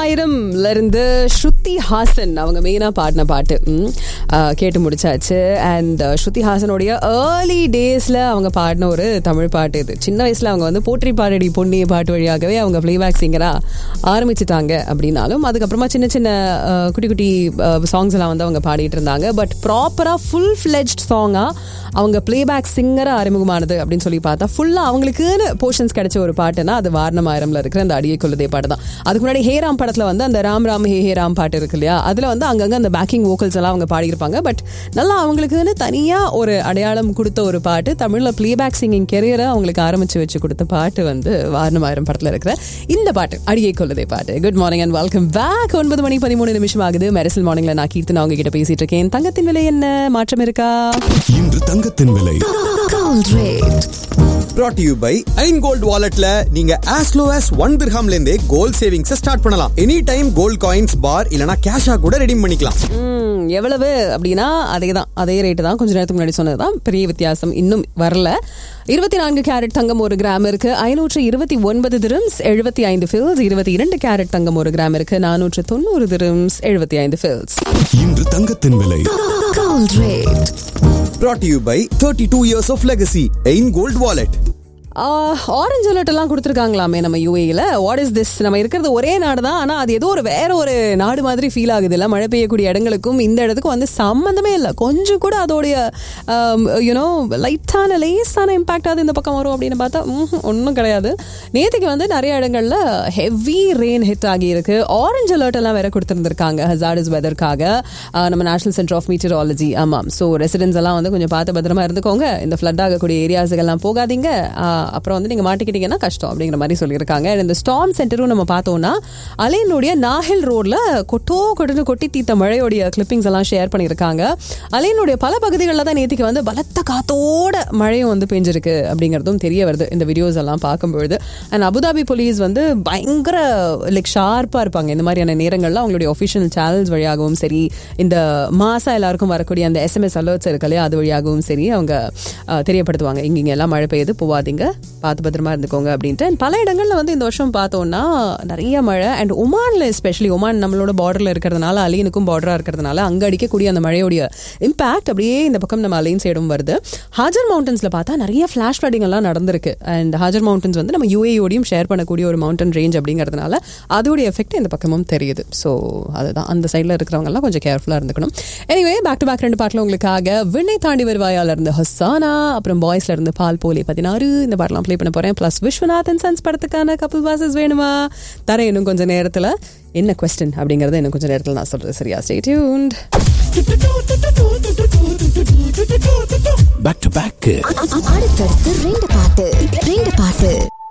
வாரணமாயிரம்ல இருந்து ஸ்ருதி ஹாசன் அவங்க மெயினா பாடின பாட்டு ம், ஆ, கேட்டு முடிச்சாச்சு அண்ட் ஸ்ருதி ஹாசனுடைய ஏர்லி டேஸ்ல அவங்க பாடின ஒரு தமிழ் பாட்டு இது சின்ன வயசுல அவங்க வந்து போற்றி பாடடி பொன்னிய பாட்டு வழியாகவே அவங்க பிளேபேக் சிங்கரா ஆரம்பிச்சிட்டாங்க அப்படின்னாலும் அதுக்கப்புறமா சின்ன சின்ன ஆ, குட்டி குட்டி சாங்ஸ் எல்லாம் வந்து அவங்க பாடிட்டு இருந்தாங்க பட் ப்ராப்பரா ஃபுல் ஃபிளெஜ்ட் சாங்கா அவங்க பிளேபேக் சிங்கரா அறிமுகமானது அப்படின்னு சொல்லி பார்த்தா ஃபுல்லா அவங்களுக்குன்னு போர்ஷன்ஸ் கிடைச்ச ஒரு பாட்டுனா அது வாரணமாயிரம்ல இருக்கிற அந்த அடியை கொள்ளுதே பாட்டு தான் அதுக்கு முன்னாடி ஹேராம் படத்துல வந்து அந்த ராம் ராம் ஹே ஹே ராம் பாட்டு இருக்கு இல்லையா அதுல வந்து அங்கங்க அந்த பேக்கிங் வோக்கல்ஸ் எல்லாம் அவங்க பாடியிருப்பாங்க பட் நல்லா அவங்களுக்குன்னு தனியா ஒரு அடையாளம் கொடுத்த ஒரு பாட்டு தமிழ்ல பிளேபேக் சிங்கிங் கெரியரை அவங்களுக்கு ஆரம்பிச்சு வச்சு கொடுத்த பாட்டு வந்து வாரணமாயிரம் படத்துல இருக்கிற இந்த பாட்டு அடியை கொள்ளுதே பாட்டு good morning and welcome back ஒன்பது மணி பதிமூணு நிமிஷம் ஆகுது மெரசல் மார்னிங்ல நான் கீர்த்தனா அவங்க கிட்ட பேசிட்டு இருக்கேன் தங்கத்தின் விலை என்ன மாற்றம் இருக்கா இன்று தங்கத்தின் விலை Gold rate. brought to you by Ain gold வாலெட்ல நீங்க as low as ஒன் திர்ஹாம்ல இருந்தே கோல்ட் சேவிங்ஸ் ஸ்டார்ட் பண்ணலாம் any time gold coins bar இல்லனா கேஷா கூட ரெடீம் பண்ணிக்கலாம் ம், எவ்வளவு அப்படின்னா அதே தான் அதே ரேட்டு தான் கொஞ்ச நேரத்துக்கு முன்னாடி சொன்னது தான் பெரிய வித்தியாசம் இன்னும் வரல இருபத்தி நான்கு கேரட் தங்கம் ஒரு கிராம் இருக்கு ஐநூற்று இருபத்தி ஒன்பது திரம்ஸ் எழுபத்தி ஐந்து ஃபில்ஸ் இருபத்தி இரண்டு கேரட் தங்கம் ஒரு கிராம் இருக்கு நானூற்று தொண்ணூறு திரம்ஸ் எழுபத்தி ஐந்து ஃபில்ஸ் இன்று தங்கத்தின் விலை Gold rate. brought to you by 32 years of legacy Ain gold wallet orange alert எல்லாம் கொடுத்துருக்காங்களாமே நம்ம யூஏல வாட் இஸ் திஸ் நம்ம இருக்கிறது ஒரே நாடு தான் ஆனால் அது ஏதோ ஒரு வேற ஒரு நாடு மாதிரி ஃபீல் ஆகுது இல்லை மழை பெய்யக்கூடிய இடங்களுக்கும் இந்த இடத்துக்கும் வந்து சம்மந்தமே இல்லை கொஞ்சம் கூட அதோடைய யூனோ லைட்டான லேஸான இம்பாக்ட் அது இந்த பக்கம் வரும் அப்படின்னு பார்த்தா ஒன்றும் கிடையாது நேற்றுக்கு வந்து நிறைய இடங்கள்ல ஹெவி ரெயின் ஹிட் ஆகியிருக்கு ஆரஞ்சு அலர்ட் எல்லாம் வேற கொடுத்துருந்துருக்காங்க ஹசார்டஸ் வெதற்காக நம்ம நேஷனல் சென்டர் ஆஃப் மீட்டராலஜி ஆமாம் ஸோ ரெசிடென்ட்ஸ் எல்லாம் வந்து கொஞ்சம் பார்த்து பத்திரமா இருந்துக்கோங்க இந்த ஃப்ளட் ஆகக்கூடிய ஏரியாஸுக்கெல்லாம் போகாதீங்க ஆஹ் அப்புறம் வந்து நீங்கள் மாட்டிக்கிட்டீங்கன்னா கஷ்டம் அப்படிங்கிற மாதிரி சொல்லியிருக்காங்க And இந்த ஸ்டார்ம் சென்டரும் நம்ம பார்த்தோம்னா அலைனுடைய நாஹில் ரோட்ல கொட்டோ கொட்டுன்னு கொட்டி தீத்த மழையோடைய கிளிப்பிங்ஸ் எல்லாம் ஷேர் பண்ணியிருக்காங்க அலைனுடைய பல பகுதிகளில் தான் நேற்றுக்கு வந்து பலத்த காத்தோட மழையும் வந்து பெஞ்சிருக்கு அப்படிங்கிறதும் தெரிய வருது இந்த வீடியோஸ் எல்லாம் பார்க்கும்பொழுது அண்ட் அபுதாபி போலீஸ் வந்து பயங்கர லைக் ஷார்ப்பாக இருப்பாங்க இந்த மாதிரியான நேரங்களில் அவங்களுடைய ஒஃபிஷியல் சேனல்ஸ் வழியாகவும் சரி இந்த மாசா எல்லாருக்கும் வரக்கூடிய அந்த எஸ்எம்எஸ் அலர்ட்ஸ் இருக்கு இல்லையா அது வழியாகவும் சரி அவங்க அஹ், தெரியப்படுத்துவாங்க இங்கிங்க எல்லாம் மழை பெய்யுது போவாதீங்க பார்த்து பத்திரமா இருந்துக்கோங்க அப்படின்ட்டு And பல இடங்கள்ல வந்து இந்த வருஷம் பார்த்தோம்னா நிறைய மழை அண்ட் ஒமான்ல எஸ்பெஷலி ஒமான் நம்மளோட பார்டர்ல இருக்கிறதுனால அலியனுக்கும் பார்டரா இருக்கிறதுனால அங்க அடிக்கக்கூடிய அந்த மழையோடைய இம்பாக்ட் அப்படியே இந்த பக்கம் நம்ம அலைன் சைடும் வருது ஹாஜர் மவுண்டன்ஸ்ல பார்த்தா நிறைய ஃபிளாஷ் ஃப்ளடிங் எல்லாம் நடந்திருக்கு அண்ட் ஹாஜர் மவுண்டன்ஸ் வந்து நம்ம யூஏயோடையும் ஷேர் பண்ணக்கூடிய ஒரு மவுண்டன் ரேஞ்ச் அப்படிங்கிறதுனால அதோடைய எஃபெக்ட் இந்த பக்கமும் தெரியுது ஸோ அதுதான் அந்த சைடில் இருக்கிறவங்க எல்லாம் கொஞ்சம் கேர்ஃபுல்லாக இருந்துக்கணும் எனிவே பேக் டு பேக் ரெண்டு பாட்டில் உங்களுக்காக விண்ணை தாண்டி வருவாயால இருந்து ஹசானா அப்புறம் பாய்ஸ்ல இருந்து பால் போலி பதினாறு இந்த பாட்டெல்லாம் ப்ளே பண்ண போறேன் ப்ளஸ் விஸ்வநாதன் சன்ஸ் படத்துக்கான கப்பல் பாசஸ் வேணுமா தரேன் இன்னும் கொஞ்சம் நேரத்தில் என்ன கொஸ்டின் அப்படிங்கறத இன்னும் கொஞ்சம் நேரத்தில் நான் சொல்றது சரியா stay tuned back to back அடுத்தடுத்து ரெண்டு பாட்டு ரெண்டு பாட்டு